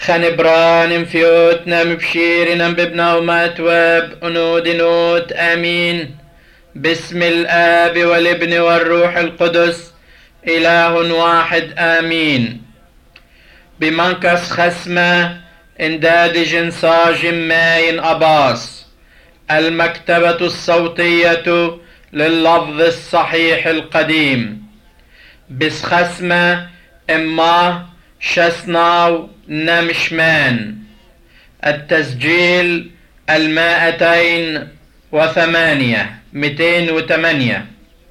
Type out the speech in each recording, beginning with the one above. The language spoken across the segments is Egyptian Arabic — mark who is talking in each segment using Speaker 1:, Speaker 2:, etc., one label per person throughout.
Speaker 1: خنبران فيوت نم بشير نم ببنا وماتواب أنود نوت آمين باسم الآب والابن والروح القدس إله واحد آمين بمنكس خسمة انداد صاج ماين أباس المكتبة الصوتية لللفظ الصحيح القديم بس خسمة إما شسناو نمشمان التسجيل المائتين وثمانية مئتين وثمانية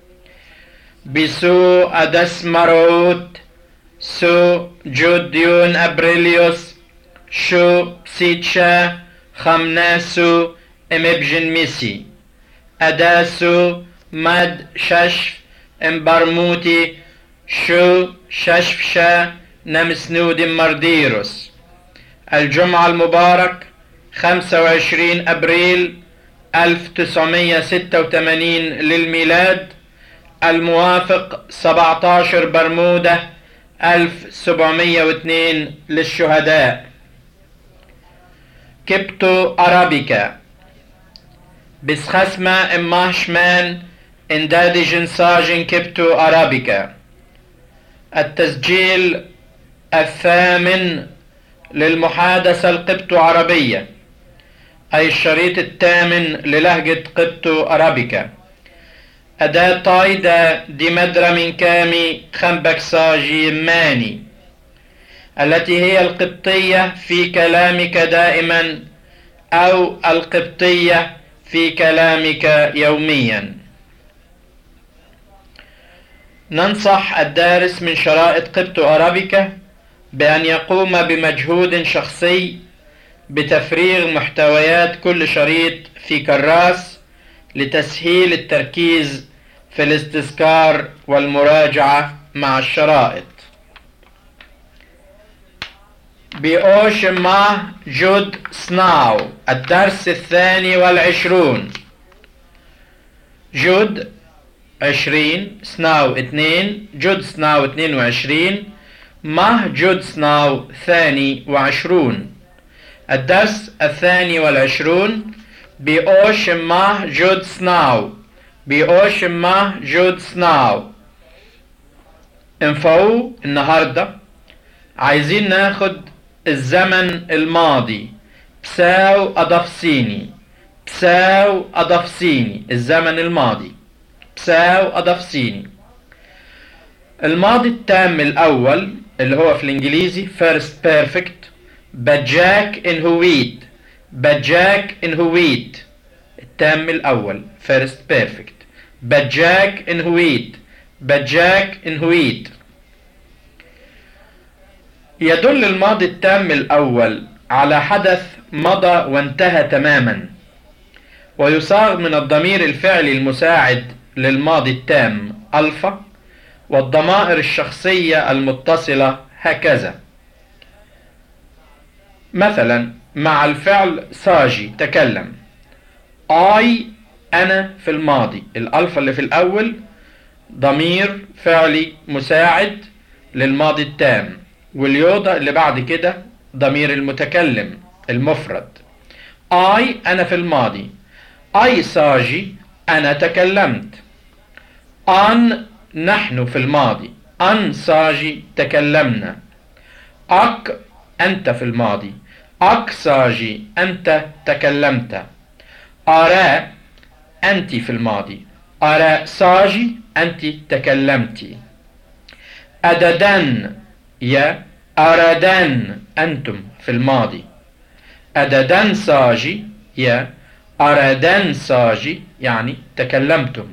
Speaker 1: بسو أدس مروت سو جوديون أبريليوس شو سيتشا خمناسو امبجن ميسي أداسو مد ششف امبرموتي شو ششفشا نمسنود مرديروس الجمعة المبارك 25 أبريل 1986 للميلاد الموافق 17 برمودة 1702 للشهداء كبتو أرابيكا بسخسما إماشمان إندادي جنساجن كبتو أرابيكا التسجيل الثامن للمحادثة القبطو عربية أي الشريط الثامن للهجة قبطو أرابيكا أداة طايدة دي مدرة من كامي خنبكساجي ماني التي هي القبطية في كلامك دائما أو القبطية في كلامك يوميا ننصح الدارس من شرائط قبطو أرابيكا بأن يقوم بمجهود شخصي بتفريغ محتويات كل شريط في كراس لتسهيل التركيز في الاستذكار والمراجعة مع الشرائط بأوش ما جود سناو الدرس الثاني والعشرون جود عشرين سناو اثنين جود سناو اثنين وعشرين مه جود سناو ثاني وعشرون الدرس الثاني والعشرون بأوش مه جود سناو بأوش مه جود سناو انفعوا النهاردة عايزين ناخد الزمن الماضي بساو أضفسيني بساو أضفسيني الزمن الماضي بساو أضفسيني الماضي التام الأول اللي هو في الإنجليزي first perfect بجاك إن هويت بجاك إن هويت التام الأول first perfect بجاك إن هويت بجاك إن هويت يدل الماضي التام الأول على حدث مضى وانتهى تماما ويصاغ من الضمير الفعلي المساعد للماضي التام ألفا والضمائر الشخصية المتصلة هكذا مثلا مع الفعل ساجي تكلم I أنا في الماضي الألفا اللي في الأول ضمير فعلي مساعد للماضي التام واليوضا اللي بعد كده ضمير المتكلم المفرد I أنا في الماضي I ساجي أنا تكلمت أن نحن في الماضي أن ساجي تكلمنا أك أنت في الماضي أك ساجي أنت تكلمت أرى أنت في الماضي أرى ساجي أنت تكلمت أددن يا أردن أنتم في الماضي أددن ساجي يا أردن ساجي يعني تكلمتم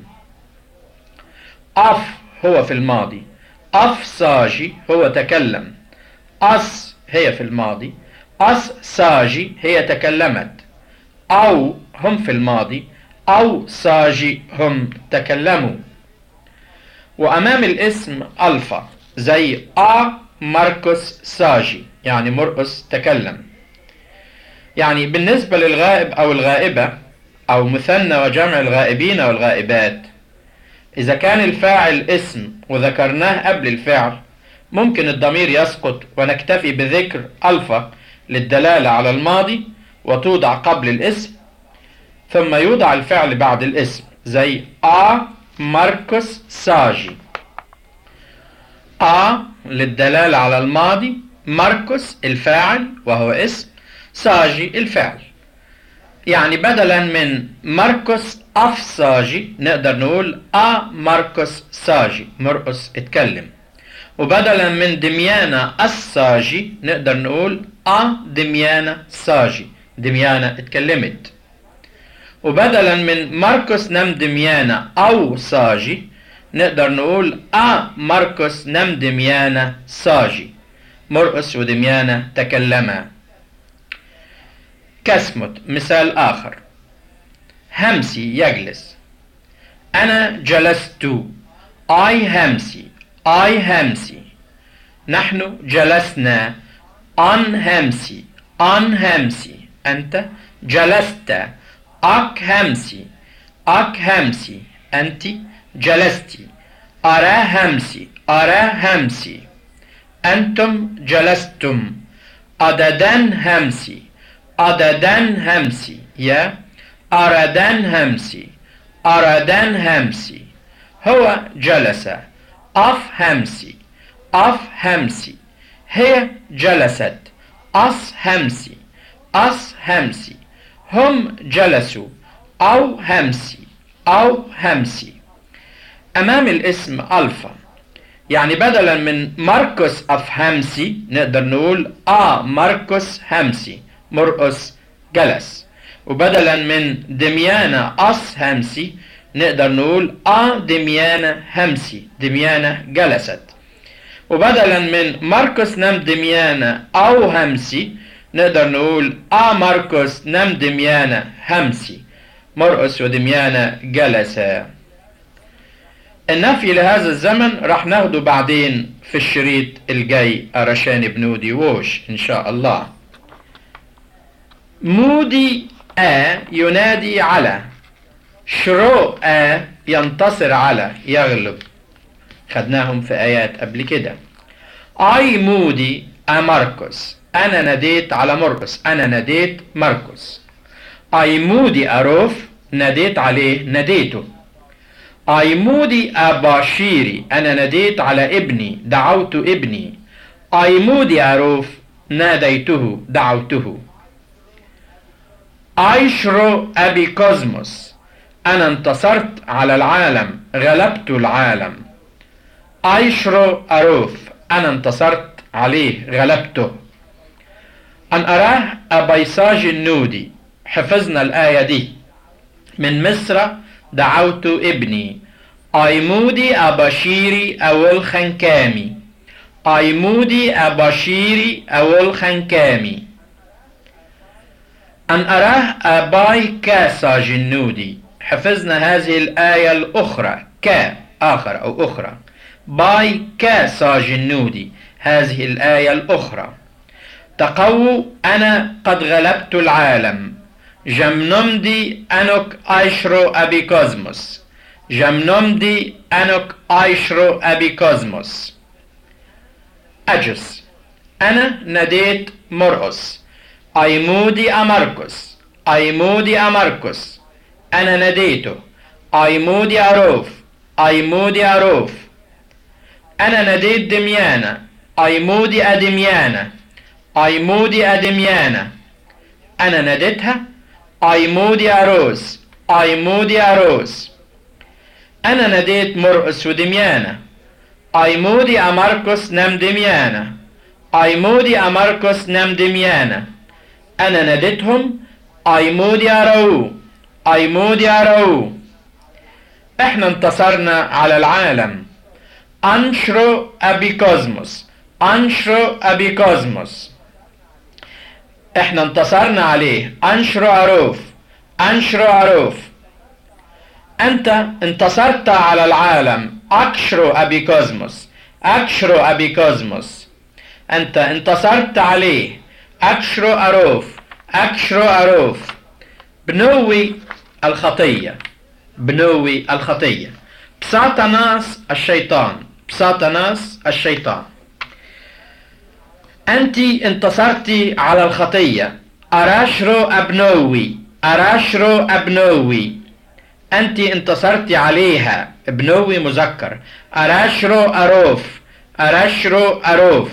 Speaker 1: أف هو في الماضي أف ساجي هو تكلم أس هي في الماضي أس ساجي هي تكلمت أو هم في الماضي أو ساجي هم تكلموا وأمام الاسم ألفا زي أ ماركوس ساجي يعني مرقس تكلم يعني بالنسبة للغائب أو الغائبة أو مثنى وجمع الغائبين والغائبات إذا كان الفاعل اسم وذكرناه قبل الفعل ممكن الضمير يسقط ونكتفي بذكر ألفا للدلالة على الماضي وتوضع قبل الاسم ثم يوضع الفعل بعد الاسم زي آ ماركوس ساجي آ للدلالة على الماضي ماركوس الفاعل وهو اسم ساجي الفعل يعني بدلا من ماركوس اف ساجي نقدر نقول ا ماركوس ساجي مرقس اتكلم وبدلا من دميانا الساجي نقدر نقول ا دميانا ساجي دميانا اتكلمت وبدلا من ماركوس نم دميانا او ساجي نقدر نقول ا ماركوس نم دميانا ساجي مرقس ودميانا تكلما كسمت مثال آخر همسي يجلس أنا جلست I همسي I همسي نحن جلسنا أن همسي أن همسي أنت جلست أك همسي أك همسي أنت جلستي أرى همسي أرى همسي أنتم جلستم أددن همسي أددن همسي يا أردن همسي أردن همسي هو جلس أف همسي أف همسي هي جلست أس همسي أس همسي هم جلسوا أو همسي أو همسي أمام الاسم ألفا يعني بدلا من ماركوس أف همسي نقدر نقول آ ماركوس همسي مرقس جلس وبدلا من دميانة أس همسي نقدر نقول آ دميانة همسي دميانة جلست وبدلا من ماركوس نم دميانة أو همسي نقدر نقول آ ماركوس نم دميانة همسي مرقس ودميانة جلسا النفي لهذا الزمن راح ناخده بعدين في الشريط الجاي أرشان بنودي ووش إن شاء الله مودي آ ينادي على شرو آ ينتصر على يغلب خدناهم في آيات قبل كده أي مودي أ ماركوس أنا ناديت على مرقس أنا ناديت ماركوس أي مودي أروف ناديت عليه ناديته أي مودي أباشيري أنا ناديت على ابني دعوت ابني أي مودي أروف ناديته دعوته أيشرو أبي كوزموس أنا انتصرت على العالم غلبت العالم أيشرو أروف أنا انتصرت عليه غلبته أن أراه أبيساج النودي حفظنا الآية دي من مصر دعوت ابني أيمودي أبشيري أول خنكامي أيمودي أبشيري أول خنكامي أن أراه أباي كاسا جنودي حفظنا هذه الآية الأخرى كا آخر أو أخرى باي كاسا جنودي هذه الآية الأخرى تقو أنا قد غلبت العالم جمنمدي أنك أيشرو أبي كوزموس جمنمدي أنك أيشرو أبي كوزموس أجس أنا ناديت مرقس أيمودي أماركوس أيمودي أماركوس أنا ناديته أيمودي أروف أيمودي أروف أنا ناديت دميانة أيمودي أدميانة أيمودي أدميانة أنا ناديتها أيمودي أروس أيمودي أروس أنا ناديت مرقس ودميانة أيمودي أماركوس نم دميانة أيمودي أماركوس نم دميانة أنا ناديتهم أيمودي أرو أيمودي أرو إحنا انتصرنا على العالم أنشرو أبي كوزموس أنشرو أبي كوزموس إحنا انتصرنا عليه أنشرو أروف أنشرو أروف أنت انتصرت على العالم أكشرو أبي كوزموس أكشرو أبي كوزموس أنت انتصرت عليه أكشرو أروف أكشرو أروف بنوي الخطية بنوي الخطية بساطناس الشيطان بساطناس الشيطان أنت انتصرتي على الخطية أراشرو أبنوي أراشرو أبنوي أنت انتصرتي عليها ابنوي مذكر أراشرو أروف أراشرو أروف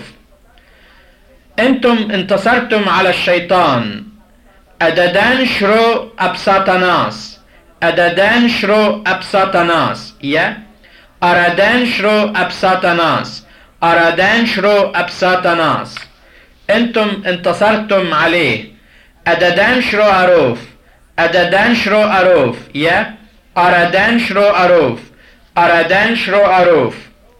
Speaker 1: أنتم انتصرتم على الشيطان أددان شرو أبساطناس أددان شرو أبساطناس يا أرادان شرو أبساطناس أرادان شرو أبساطناس أنتم انتصرتم عليه أددان شرو أروف أددان شرو أروف يا أرادان شرو أروف أرادان شرو أروف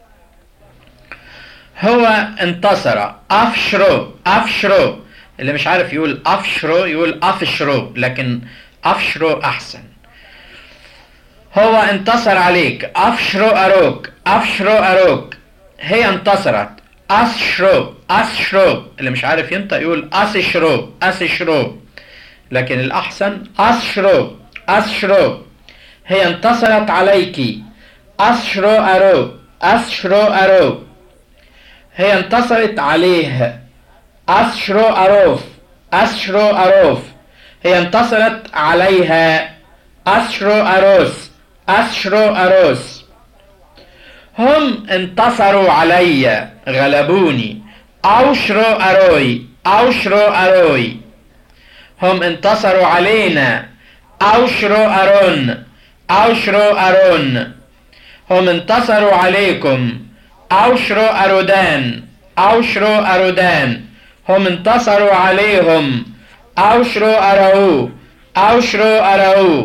Speaker 1: هو انتصر أفشرو أفشرو اللي مش عارف يقول أفشرو يقول أفشرو لكن أفشرو أحسن هو انتصر عليك أفشرو أروك أفشرو أروك هي انتصرت أسشرو أسشرو اللي مش عارف ينطق يقول أسشرو أسشرو لكن الأحسن أسشرو أسشرو هي انتصرت عليك أسشرو أرو أسشرو أرو هي انتصرت عليه أسشرو أروف أسشرو أروف هي انتصرت عليها أسشرو أروس أسشرو أروس هم انتصروا علي غلبوني أوشرو أروي أوشرو أروي هم انتصروا علينا أوشرو أرون أوشرو أرون هم انتصروا عليكم أوشرو أرودان أوشرو أرودان هم انتصروا عليهم أوشرو أراو أوشرو أراو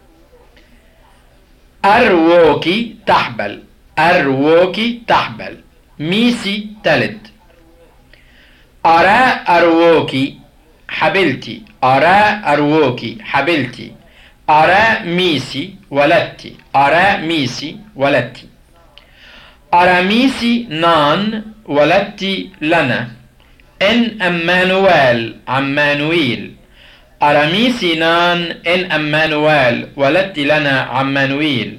Speaker 1: أرووكي تحبل أرووكي تحبل ميسي تلت أرى أرووكي حبلتي أرى أرووكي حبلتي أرى ميسي ولدتي أرى ميسي ولدتي أرى ميسي نان ولدتي لنا إن أمانوال عمانويل أراميسي نان إن أمانوال ولدت لنا عمانويل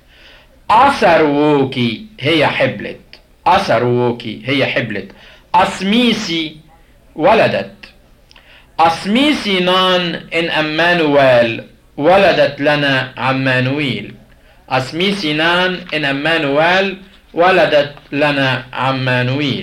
Speaker 1: أسرووكي هي حبلت أسرووكي هي حبلت أسميسي ولدت أسميسي نان إن أمانوال ولدت لنا عمانويل أسميسي نان إن أمانوال ولدت لنا عمانويل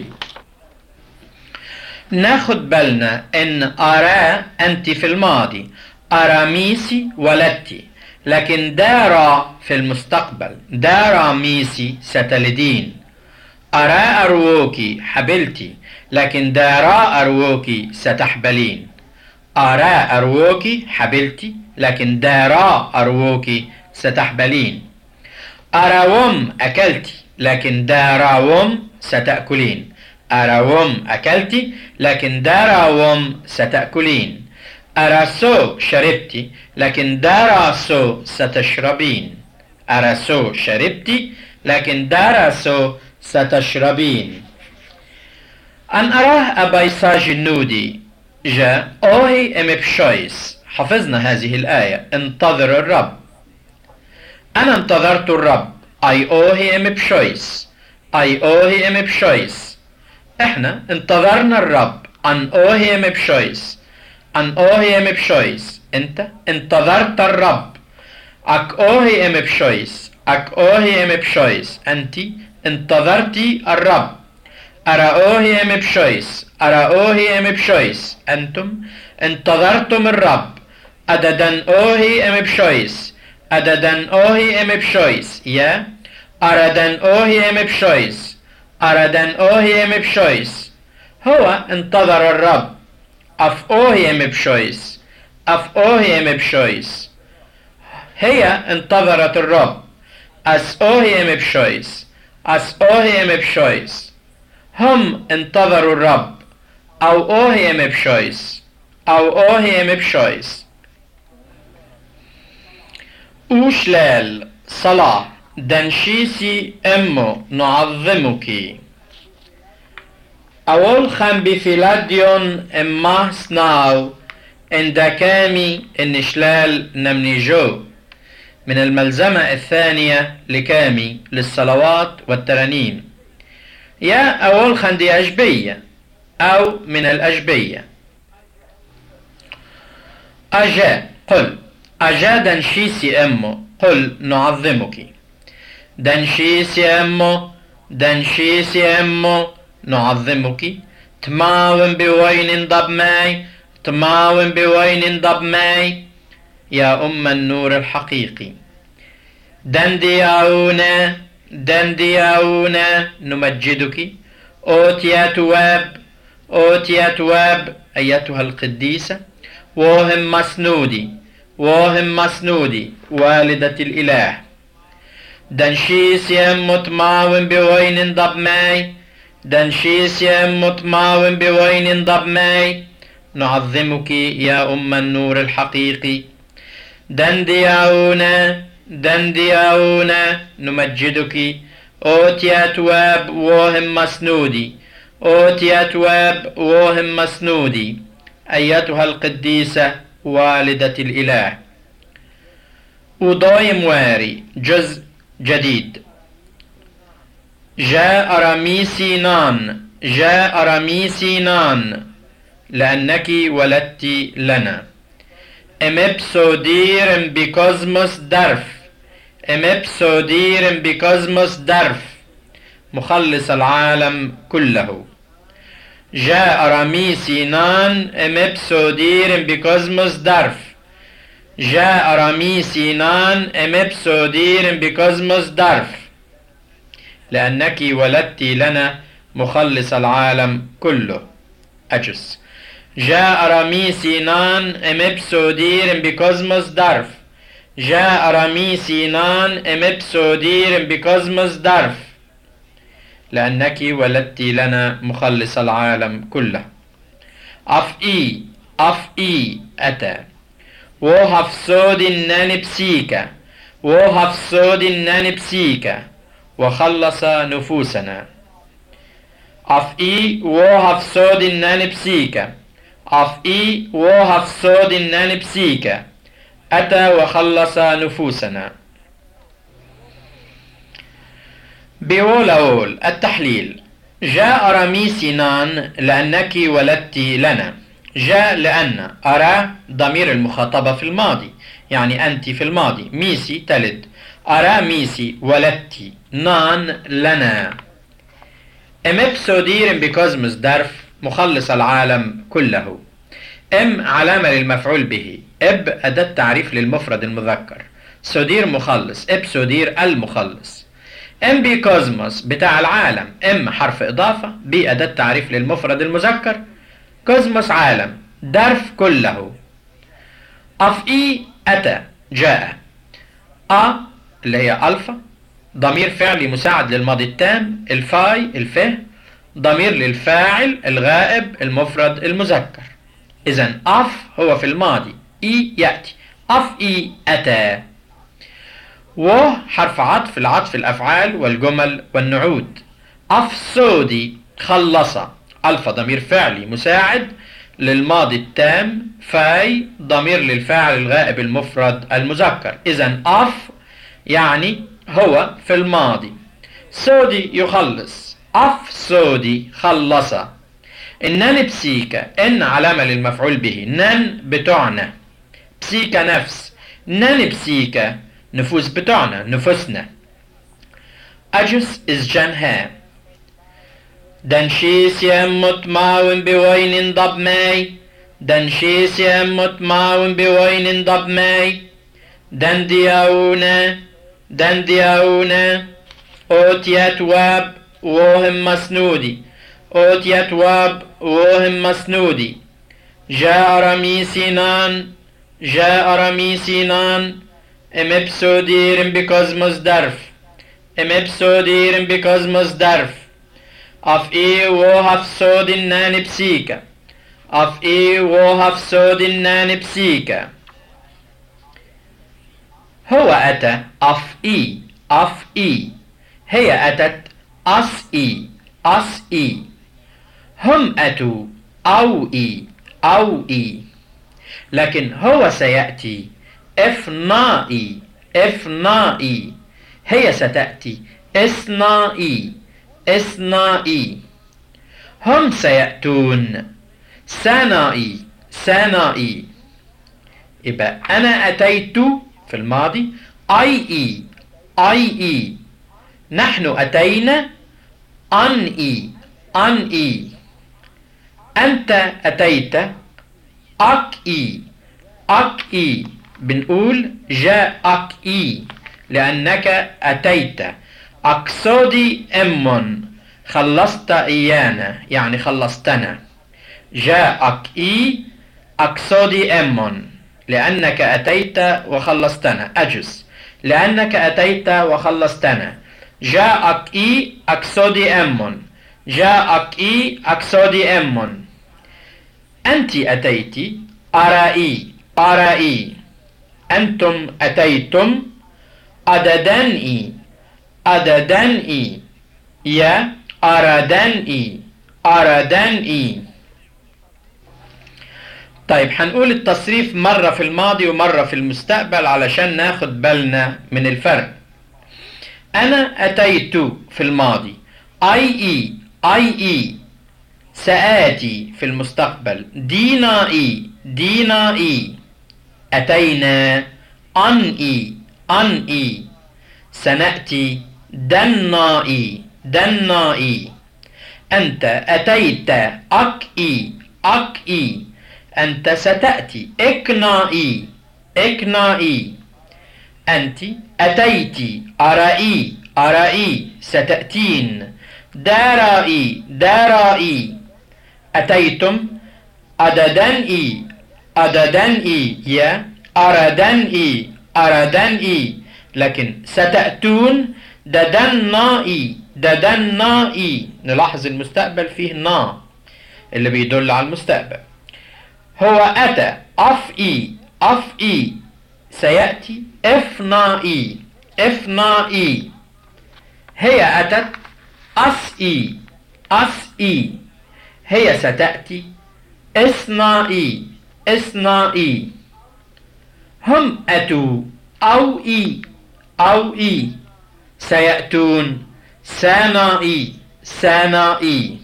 Speaker 1: ناخد بالنا ان ارى انت في الماضي اراميسي ولدتي لكن دارا في المستقبل دارا ميسي ستلدين أرى أرووكي حبلتي لكن دارا أرووكي ستحبلين أرى أرووكي حبلتي لكن دارا أرووكي ستحبلين أراوم أكلتي لكن داراوم ستأكلين أراوم أكلتي لكن داراوم ستأكلين أراسو شربتي لكن داراسو ستشربين أراسو شربتي لكن داراسو ستشربين أن أراه أبا النودي جاء أوهي أم بشويس حفظنا هذه الآية انتظر الرب أنا انتظرت الرب أي أوهي أم بشويس أي أوهي أم بشويس احنا انتظرنا الرب ان اوهيم بشويس ان اوهيم بشويس انت انتظرت الرب اك اوهيم بشويس اك اوهيم بشويس انت انتظرتي الرب ارا اوهيم بشويس ارا اوهيم بشويس انتم انتظرتم الرب اددن اوهي ام بشويس اددن اوهي ام بشويس يا اردن اوهي ام بشويس أردن أوهيم بشويس هو انتظر الرب أف أوهيم بشويس أف أوهيم بشويس هي انتظرت الرب أس أوهيم بشويس أس أوهيم بشويس هم انتظروا الرب أو أوهيم بشويس أو أوهيم بشويس أوشلال صلاة دنشيسي امو نعظمك اول خم بفيلاديون اما سناو ان دكامي ان شلال نمنيجو من الملزمة الثانية لكامي للصلوات والترانيم يا أول خندي أجبية أو من الأجبية أجا قل أجا دنشيسي أمو قل نعظمك دنشيسي أمو دنشيسي أمو نعظمك تماوم بوين ضب ماي تماوم بوين ضب ماي يا أم النور الحقيقي دندياونا دندياونا نمجدك أوتيا تواب أوتيا تواب أيتها القديسة وهم مسنودي وهم مسنودي والدة الإله دنشيس يم متماوم بوين ضب ماي دنشيس يم متماوم بوين ضب ماي نعظمك يا أم النور الحقيقي دندياونا دندياونا نمجدك أوتي أتواب وهم مسنودي أوتي أتواب وهم مسنودي أيتها القديسة والدة الإله وضايم واري جزء جديد جاء رميسي نان جاء رميسي نان لأنك ولدت لنا امبسودير بكوزموس درف امبسودير بكوزموس درف مخلص العالم كله جاء رمي سينان امبسودير بكوزموس درف جاء رمي سينان امبسودير بكوزموس درف لأنك ولدت لنا مخلص العالم كله أجس جاء رمي سينان امبسودير بكوزموس درف جاء رمي سينان امبسودير بكوزموس درف لأنك ولدت لنا مخلص العالم كله أف إي أف إي أتى وهف سود نانبسيك وهف سود نانبسيك وخلص نفوسنا أف إي وهف سود نانبسيك أف إي وهف سود نانبسيك أتى وخلص نفوسنا بيول التحليل جاء رمي سنان لأنك ولدت لنا جاء لأن أرى ضمير المخاطبة في الماضي يعني أنت في الماضي ميسي تلد أرى ميسي ولدت نان لنا امبسودير بكوزموس درف مخلص العالم كله ام علامة للمفعول به اب أداة تعريف للمفرد المذكر سودير مخلص اب سودير المخلص ام بي كوزموس بتاع العالم ام حرف إضافة بي أداة تعريف للمفرد المذكر كوزموس عالم درف كله أف إي أتى جاء أ اللي هي ألفا ضمير فعلي مساعد للماضي التام الفاي الفه ضمير للفاعل الغائب المفرد المذكر إذا أف هو في الماضي إي يأتي أف إي أتى و حرف عطف العطف الأفعال والجمل والنعود أفسودي خلص ألفا ضمير فعلي مساعد للماضي التام فاي ضمير للفاعل الغائب المفرد المذكر إذا أف يعني هو في الماضي سودي يخلص أف سودي خلص النان بسيكا إن علامة للمفعول به نان بتوعنا بسيكا نفس نان بسيكا نفوس بتوعنا نفوسنا أجس إز جنها دنشيس يمت ماون بوين ضب ماي دنشيس يمت ماون بوين ضب ماي دندياونا دندياونا أوتيت واب وهم مسنودي أوتيت واب وهم مسنودي جاء رمي سينان جاء رمي سينان امبسودير بكوزموس درف امبسودير بكوزموس درف اف اي وهف سود النان بسيكا اف اي وهف سود النان بسيكا هو أتى أف إي أف إي هي أتت أس إي أس إي هم أتوا أو إي أو إي لكن هو سيأتي إفنائي إفنائي هي ستأتي إصنائي إصنائي هم سيأتون سانائي سانائي يبقى أنا أتيت في الماضي أي إي أي إي نحن أتينا أن إي أن إي أنت أتيت أك إي أك إي بنقول جاء أك إي لأنك أتيت أقصدي أم خلصت إيانا يعني خلصتنا جاءك إي أقصدي أم لأنك أتيت وخلصتنا أجس لأنك أتيت وخلصتنا جاءك إي أقصدي أم جاءك إي أقصدي أم أنت أتيت أرائي أرائي أنتم أتيتم أددنئي أددنئي يا أردنئي أردنئي طيب هنقول التصريف مرة في الماضي ومرة في المستقبل علشان ناخد بالنا من الفرق أنا أتيت في الماضي أي إي أي إي سآتي في المستقبل دينائي دينائي أتينا أن إي أن إي سنأتي دنائي دنائي أنت أتيت أك إي أك إي أنت ستأتي إكنائي إكنائي أنت أتيت أرائي أرائي ستأتين دارائي دارائي أتيتم أددنئي أددنئي يا أردنئي أردنئي لكن ستأتون ددنائي ددنائي نلاحظ المستقبل فيه نا اللي بيدل على المستقبل هو أتى أفئي أفئي سيأتي إفنائي إفنائي هي أتت أسئي أسئي هي ستأتي إصنائي إصنائي هم أتوا أو إي أو إي سيأتون سانائي سانائي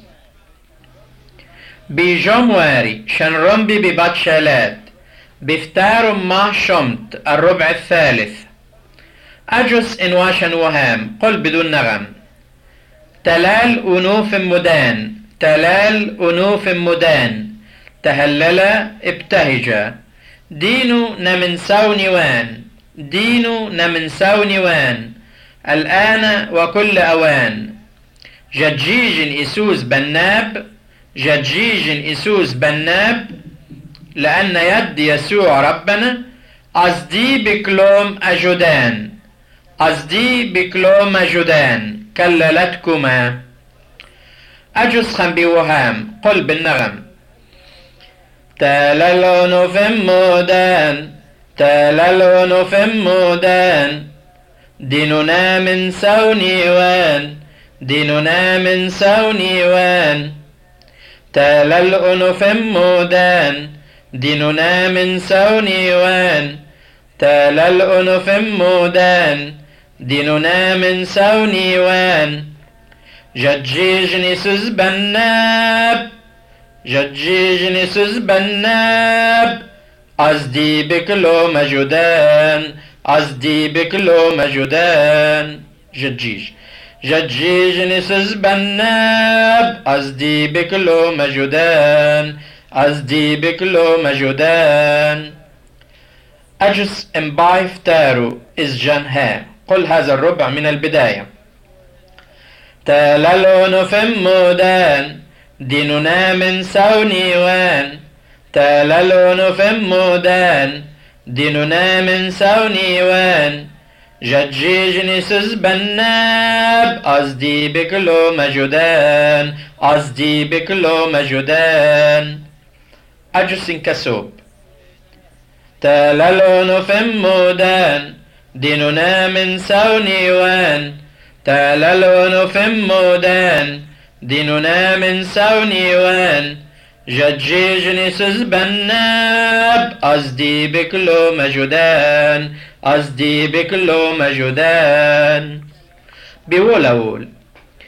Speaker 1: بجمواري شنرمبي بباتشالات بفتار ما شمت الربع الثالث أجس إن واشن وهام قل بدون نغم تلال أنوف مدان تلال أنوف مدان تهلل ابتهج دينو نمن سونيوان دينو نمن سونيوان الآن وكل أوان جدجيج إسوس بناب جدجيج إسوس بناب لأن يد يسوع ربنا أصدي بكلوم أجدان أصدي بكلوم أجدان كللتكما أجس خم بوهام قل بالنغم تلالون فمودان تلالون فمودان ديننا من سونيوان ديننا من سونيوان تلالون فمودان ديننا من سونيوان تلالون فمودان ديننا من سونيوان جدجيجني سز بناب جدجيجني سز بناب أزدي بكلو مجدان أزدي بكلو مجدان جدجيج جدجيجني سز بناب أزدي بكلو مجدان أزدي بكلو مجدان أجس امبايف تارو إز جنها قل هذا الربع من البداية تلالون فمودان ديننا من سونيوان تلالون فمودان ديننا من سونيوان جدجيجني سز بناب أزدي بكلو مجدان أزدي بكلو مجدان أجس كسوب تلالون فمودان ديننا من سونيوان تلالون فمودان ديننا من سونيوان جدجيجني سز بناب أزدي بكلو مجدان أزدي بكلو مجدان بيقول أقول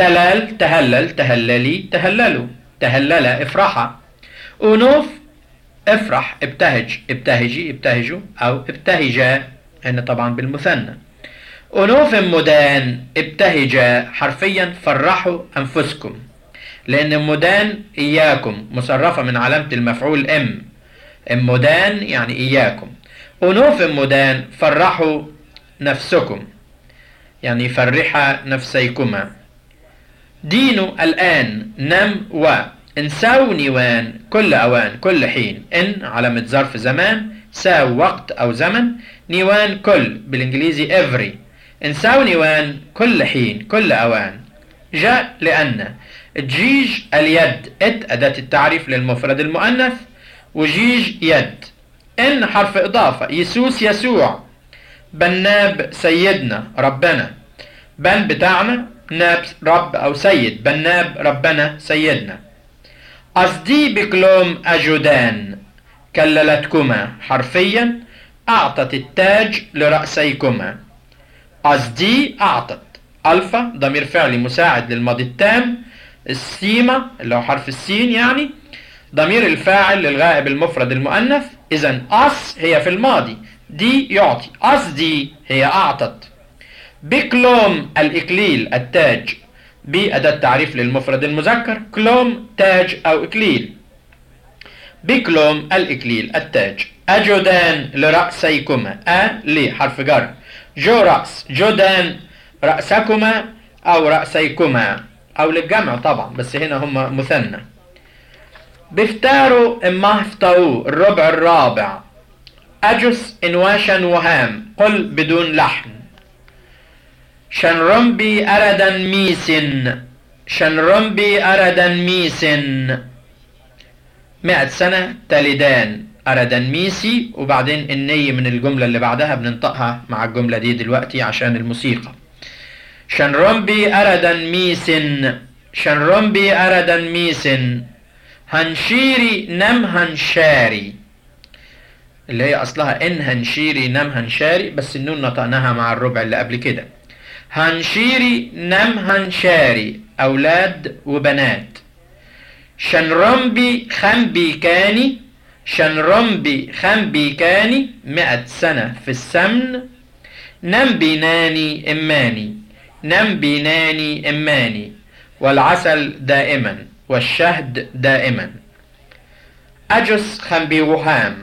Speaker 1: تلال تهلل تهللي تهللوا تهلل افرحا أنوف افرح ابتهج ابتهجي ابتهجوا أو ابتهجا هنا طبعا بالمثنى أنوف مدان ابتهجا حرفيا فرحوا أنفسكم لأن مدان إياكم مصرفة من علامة المفعول إم مدان يعني إياكم أنوف مدان فرحوا نفسكم يعني فرح نفسيكما دينوا الآن نم و انساو نيوان كل أوان كل حين إن علامة ظرف زمان ساو وقت أو زمن نيوان كل بالإنجليزي every انساو نيوان كل حين كل أوان جاء لأن جيج اليد ات أداة التعريف للمفرد المؤنث وجيج يد إن حرف إضافة يسوس يسوع بناب سيدنا ربنا بن بتاعنا ناب رب أو سيد بناب ربنا سيدنا قصدي بكلوم أجودان كللتكما حرفيا أعطت التاج لرأسيكما قصدي أعطت ألفا ضمير فعلي مساعد للماضي التام السيمة اللي هو حرف السين يعني ضمير الفاعل للغائب المفرد المؤنث إذا أس هي في الماضي دي يعطي أس دي هي أعطت بكلوم الإكليل التاج بأداة تعريف للمفرد المذكر كلوم تاج أو إكليل بكلوم الإكليل التاج أجودان لرأسيكما أ لي حرف جر جو رأس جودان رأسكما أو رأسيكما أو للجمع طبعا بس هنا هم مثنى بفتاروا إما افتروا الربع الرابع أجس إنواشا وهام قل بدون لحن شنرمبي أردا ميسن شنرمبي أردا ميسن مئة سنة تلدان أردا ميسي وبعدين الني من الجملة اللي بعدها بننطقها مع الجملة دي دلوقتي عشان الموسيقى شنرمبي أردا ميسن شنرمبي أردا ميسن هنشيري نم هنشاري اللي هي أصلها إن هنشيري نم هنشاري بس النون نطقناها مع الربع اللي قبل كده هنشيري نم هنشاري أولاد وبنات شنرمبي خنبي كاني شنرمبي خنبي كاني مئة سنة في السمن نم بيناني إماني نم بيناني إماني والعسل دائما والشهد دائما أجس خنبي وهام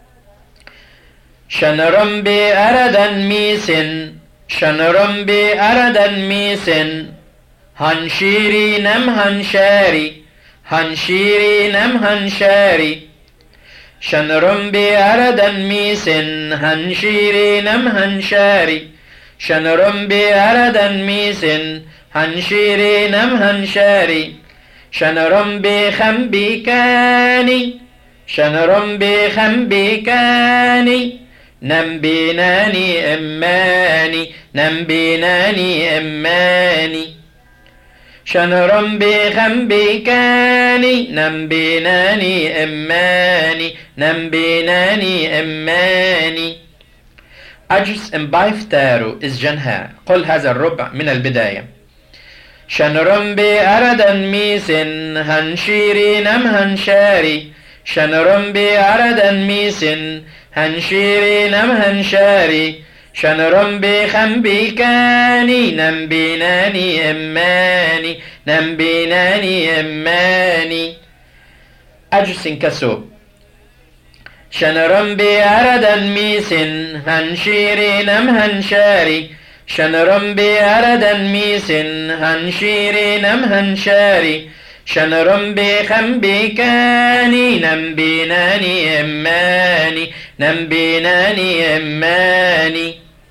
Speaker 1: شنرمبي أردا ميسن شنرمبي أردا ميسن هنشيري نم هنشاري هنشيري نم هنشاري شنرمبي أردا ميسن هنشيري نم هنشاري شنرمبي أردا ميسن هنشيري نم هنشاري شنرمبي خنبي كاني شنرمبي خنبي كاني نم بيناني إماني نم بيناني إماني شنرمبي خنبي كاني نم بيناني إماني نم بيناني إماني أجس إمبايفتارو إز جنها قل هذا الربع من البداية شنرمبي أردا ميسن هنشيري نم هنشاري شنرمبي أردا ميسن هنشيري نم هنشاري شنرمبي خنبي كاني نم بيناني إماني نم بيناني إماني أجس كسو شنرمبي أردا ميسن هنشيري نم هنشاري شنرمبي أردا ميسن هنشيري نم هنشاري شنرمبي خنبي كاني نم بيناني إماني نم بيناني إماني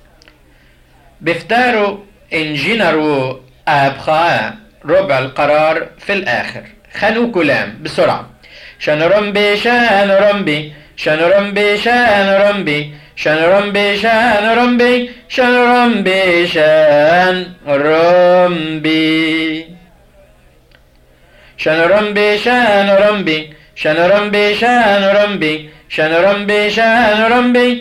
Speaker 1: بفتارو انجينرو أبخاء ربع القرار في الآخر خلو كلام بسرعة شنرمبي شنرمبي شنرمبي شنرمبي شنرمبي شنرمبي شنرمبي شنرمبي شنرمبي شنرمبي شنرمبي شنرمبي شنرمبي شنرمبي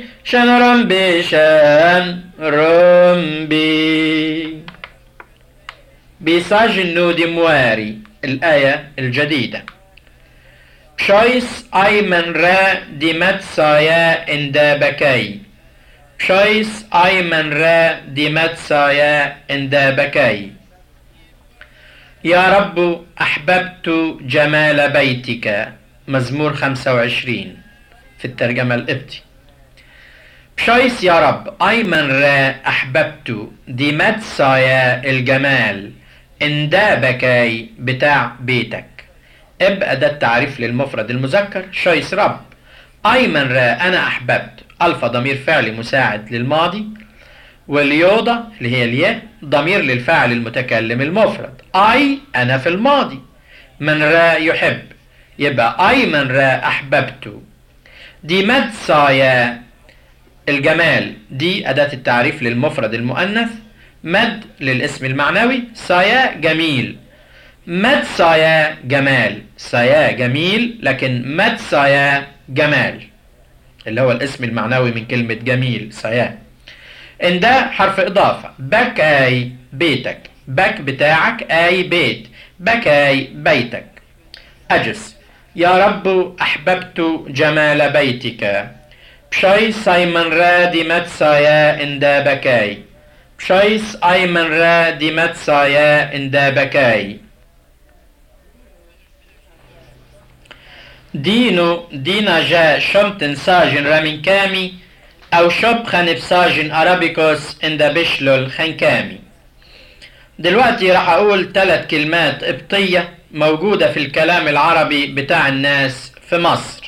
Speaker 1: شنرمبي شنرمبي بيساج النودي مواري الآية الجديدة شويس أي من را ديمت سايا اندابكي شويس أي من را ديمت سايا اندابكي يا رب أحببت جمال بيتك مزمور 25 في الترجمة القبطي بشويس يا رب أي من را أحببت ديمت سايا الجمال اندابكي بتاع بيتك ابقى ده التعريف للمفرد المذكر شويس رب أي من را أنا أحببت ألفا ضمير فعلي مساعد للماضي واليوضة اللي هي الياء ضمير للفاعل المتكلم المفرد أي أنا في الماضي من را يحب يبقى أي من را أحببت دي مد سايا الجمال دي أداة التعريف للمفرد المؤنث مد للاسم المعنوي سايا جميل مد سايا جمال سايا جميل لكن مد سايا جمال اللي هو الاسم المعنوي من كلمة جميل سايا ان ده حرف اضافة بك اي بيتك بك بتاعك اي بيت بك اي بيتك اجس يا رب احببت جمال بيتك بشيس اي من رادي مد سايا ان دا بكاي بشيس اي من رادي مد سايا ان دا بكاي دينو دينا جا شمتن ساجن رامين كامي أو شب خنب ساجن أرابيكوس إن بشلول خنكامي دلوقتي راح أقول ثلاث كلمات قبطية موجودة في الكلام العربي بتاع الناس في مصر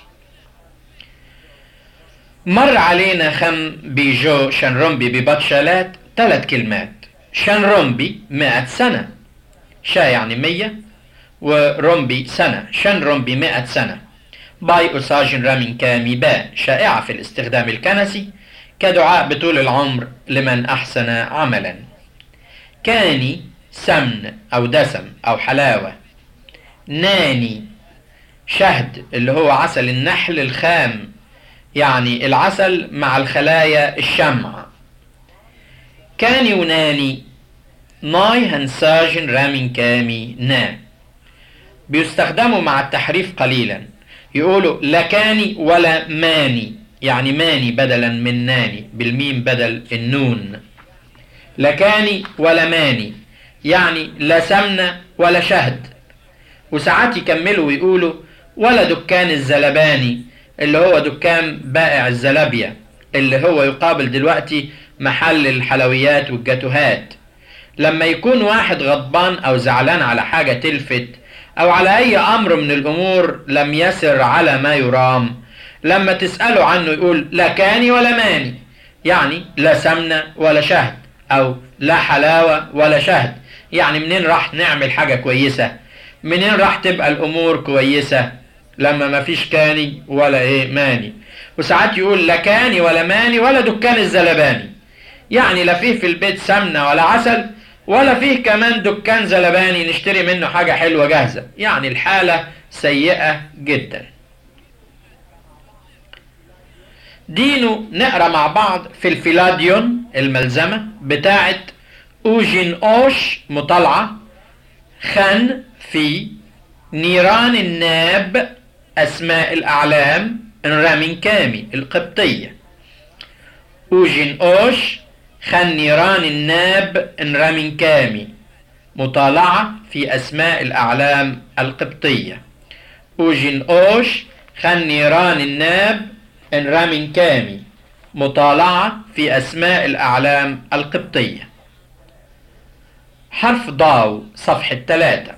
Speaker 1: مر علينا خم بيجو شنرمبي ببطشالات ثلاث كلمات شنرمبي مئة سنة شا يعني مية ورمبي سنة شنرمبي مئة سنة باي أساجن رامين كامي باء شائعة في الاستخدام الكنسي كدعاء بطول العمر لمن أحسن عملا كاني سمن أو دسم أو حلاوة ناني شهد اللي هو عسل النحل الخام يعني العسل مع الخلايا الشمع كان يوناني ناي هنساجن رامين كامي نا بيستخدموا مع التحريف قليلا يقولوا لكاني ولا ماني يعني ماني بدلا من ناني بالميم بدل النون لكاني ولا ماني يعني لا سمنة ولا شهد وساعات يكملوا ويقولوا ولا دكان الزلباني اللي هو دكان بائع الزلابية اللي هو يقابل دلوقتي محل الحلويات والجاتوهات لما يكون واحد غضبان او زعلان على حاجة تلفت او على اي امر من الامور لم يسر على ما يرام لما تسأله عنه يقول لا كاني ولا ماني يعني لا سمنة ولا شهد او لا حلاوة ولا شهد يعني منين راح نعمل حاجة كويسة منين راح تبقى الامور كويسة لما ما فيش كاني ولا ايه ماني وساعات يقول لا كاني ولا ماني ولا دكان الزلباني يعني لا فيه في البيت سمنة ولا عسل ولا فيه كمان دكان زلباني نشتري منه حاجة حلوة جاهزة يعني الحالة سيئة جدا دينو نقرا مع بعض في الفيلاديون الملزمة بتاعت أوجين أوش مطالعة خن في نيران الناب أسماء الأعلام رامين كامي القبطية أوجين أوش خن نيران الناب رامين كامي مطالعة في أسماء الأعلام القبطية أوجين أوش خن نيران الناب رامين كامي مطالعة في أسماء الأعلام القبطية حرف ضاو صفحة ثلاثة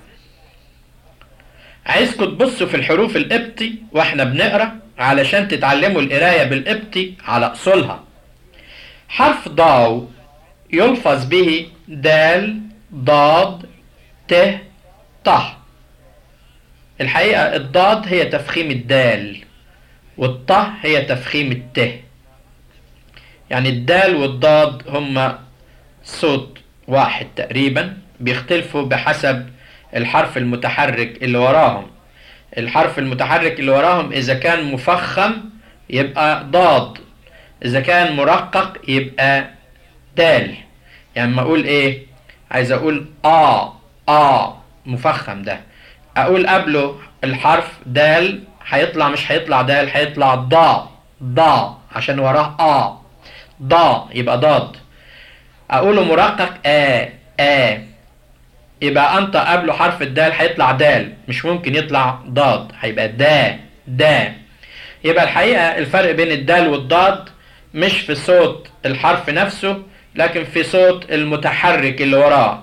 Speaker 1: عايزكم تبصوا في الحروف القبطي واحنا بنقرا علشان تتعلموا القراية بالقبطي على أصولها حرف ضاو يلفظ به دال ضاد ت ط الحقيقة الضاد هي تفخيم الدال والط هي تفخيم الت يعني الدال والضاد هما صوت واحد تقريبا بيختلفوا بحسب الحرف المتحرك اللي وراهم الحرف المتحرك اللي وراهم إذا كان مفخم يبقى ضاد إذا كان مرقق يبقى دال يعني ما أقول إيه عايز أقول آ آ مفخم ده أقول قبله الحرف دال هيطلع مش هيطلع دال هيطلع ضا ضا عشان وراه آ ضا يبقى ضاد أقوله مرقق آ آ يبقى أنت قبله حرف الدال هيطلع دال مش ممكن يطلع ضاد هيبقى دا دا يبقى الحقيقة الفرق بين الدال والضاد مش في صوت الحرف نفسه لكن في صوت المتحرك اللي وراه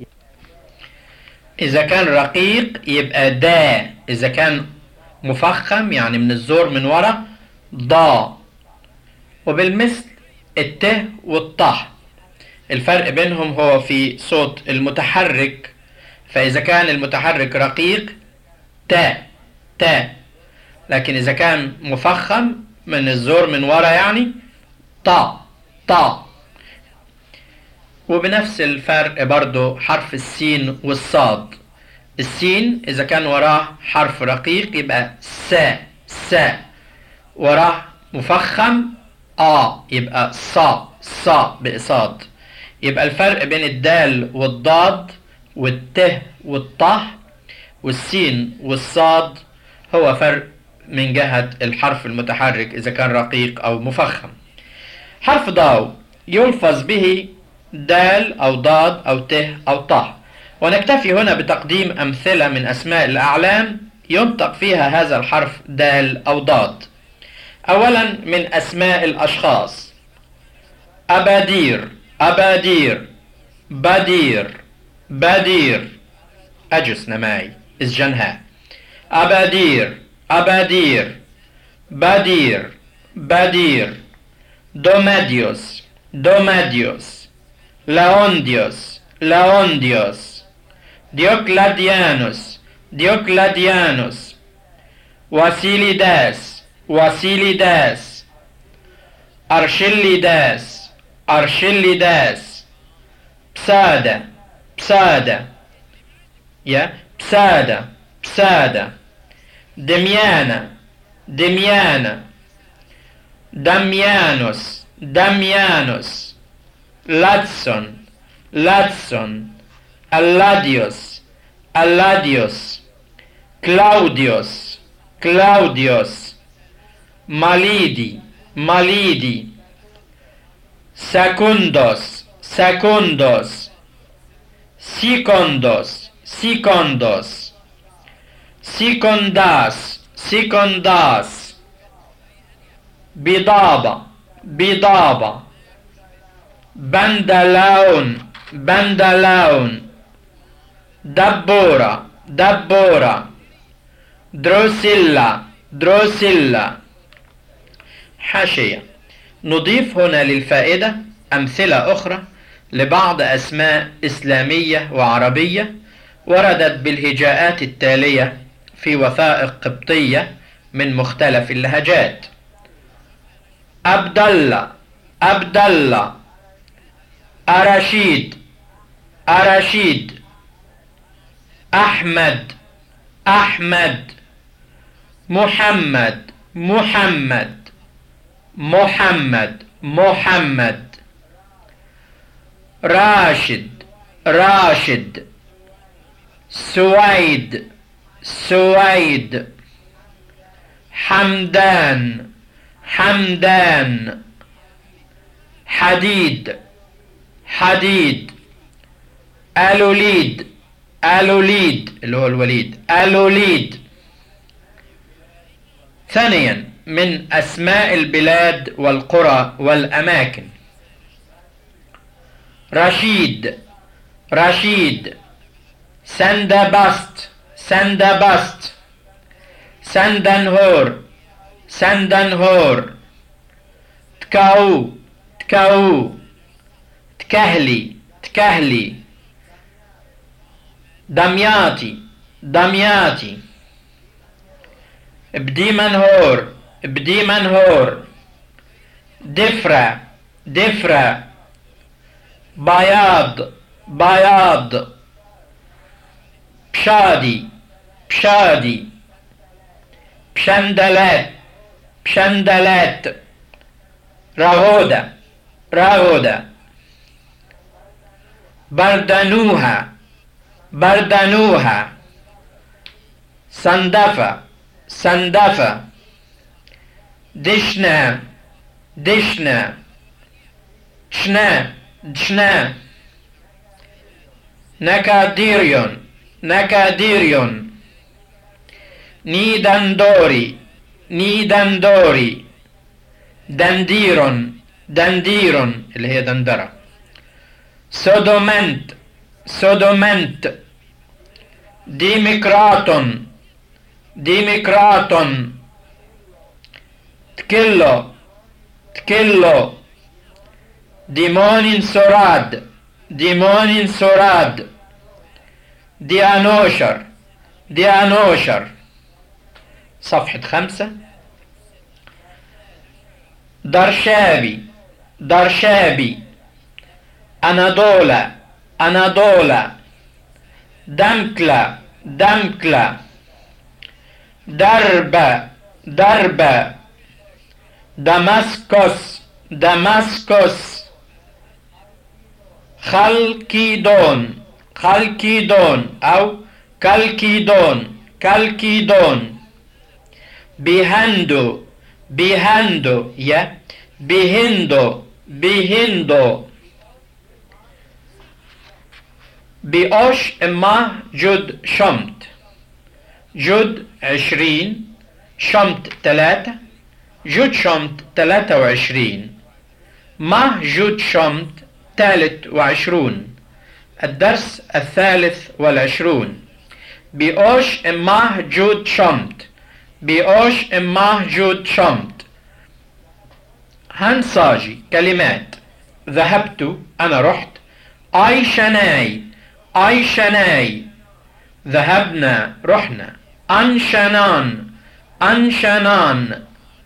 Speaker 1: إذا كان رقيق يبقى دا إذا كان مفخم يعني من الزور من ورا ضا وبالمثل الت والطه الفرق بينهم هو في صوت المتحرك فإذا كان المتحرك رقيق تا تا لكن إذا كان مفخم من الزور من ورا يعني طا طا وبنفس الفرق برضو حرف السين والصاد السين إذا كان وراه حرف رقيق يبقى سا سا وراه مفخم آ يبقى صا صا بإصاد يبقى الفرق بين الدال والضاد والته والطه والسين والصاد هو فرق من جهة الحرف المتحرك إذا كان رقيق أو مفخم حرف ضاو يلفظ به دال أو ضاد أو ته أو طه ونكتفي هنا بتقديم أمثلة من أسماء الأعلام ينطق فيها هذا الحرف دال أو ضاد أولا من أسماء الأشخاص أبادير أبادير بدير بدير أجس نماي إزجنها أبادير أبادير بدير بدير دوماديوس دوماديوس لاونديوس لاونديوس ديوكلاديانوس ديوكلاديانوس واسيليداس واسيليداس أرشيليداس أرشيليداس بسادة بسادة يا بسادة بسادة دميانة دميانة دميانوس دميانوس لاتسون لاتسون اللاديوس اللاديوس كلاوديوس كلاوديوس ماليدي ماليدي سكوندوس سكوندوس سيكوندوس سيكوندوس سيكونداس سيكونداس بضابة بضابة بندلاون بندلاون دبورة دبورة دروسيلا دروسيلا حاشية نضيف هنا للفائدة أمثلة أخرى لبعض أسماء إسلامية وعربية وردت بالهجاءات التالية في وثائق قبطية من مختلف اللهجات عبد الله عبد الله أرشيد أرشيد أحمد أحمد محمد محمد محمد محمد راشد راشد سويد سويد حمدان حمدان حديد حديد ألوليد ألوليد اللي هو الوليد ألوليد ثانيا من أسماء البلاد والقرى والأماكن رشيد رشيد سندبست سندبست سندنهور سندنهور تكاو تكاو تكهلي تكهلي دمياطي دمياطي بدي منهور بدي منهور دفرة دفرة بياض بياض بشادي بشادي بشندلات بشندلات رغودة رغودة بردنوها بردنوها صندفة صندفة دشنا دشنا دشنا دشنا نكاديريون نكاديريون نيدندوري نيدندوري دنديرون دنديرون اللي هي دندرة سودومنت سودومنت ديمقراطون ديمقراطون تكلو تكلو ديمون سوراد ديمون سوراد ديانوشر ديانوشر صفحة خمسة درشابي درشابي أنادولا أنادولا دمكلا دمكلا درب درب دمسكوس دمسكوس خلكيدون خلكيدون أو كالكيدون كالكيدون بهندو بهندو يا بهندو بهندو بأوش إما جد شمت جد عشرين شمت ثلاثة جد شمت ثلاثة وعشرين ما جد شمت ثالث وعشرون الدرس الثالث والعشرون بأوش إما جود شمت بأوش إما جود شمت هنساجي كلمات ذهبت أنا رحت أي شناي أي شناي ذهبنا رحنا أنشنان أنشنان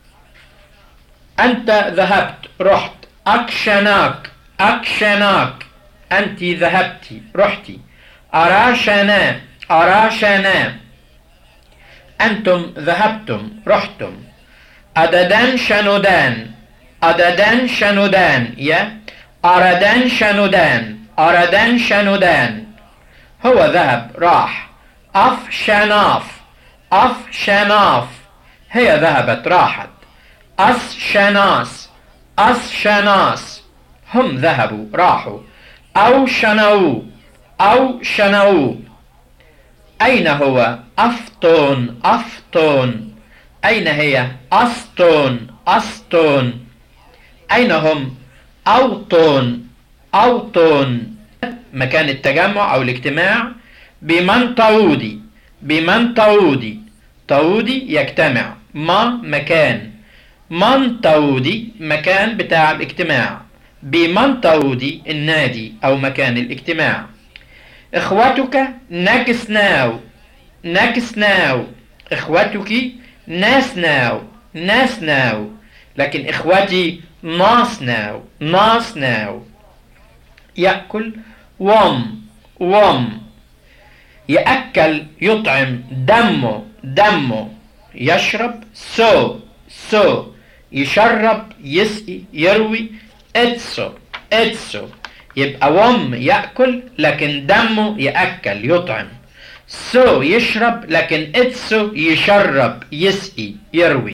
Speaker 1: أنت ذهبت رحت أكشناك أكشناك أنت ذهبتي رحتي أراشنا أراشنا أنتم ذهبتم رحتم أددان شنودان أددان شنودان يا أردان شنودان أردان شنودان هو ذهب راح أف شناف أف شناف هي ذهبت راحت أس شناس أس شناس هم ذهبوا راحوا أو شنوا أو شنوا أين هو أفطون أفطون أين هي أسطون أسطون أين هم أوطون أوطون مكان التجمع أو الاجتماع بمن طاودي بمن طاودي طاودي يجتمع ما مكان من طاودي مكان بتاع الاجتماع بمن طاودي النادي أو مكان الاجتماع إخوتك ناكس ناو ناكس ناو إخوتك ناس ناو ناس ناو لكن إخوتي ناس ناو ناس ناو يأكل وم وم يأكل يطعم دمه دمه يشرب سو سو يشرب يسقي يروي اتسو اتسو يبقى وم يأكل لكن دمه يأكل يطعم سو يشرب لكن اتسو يشرب يسقي يروي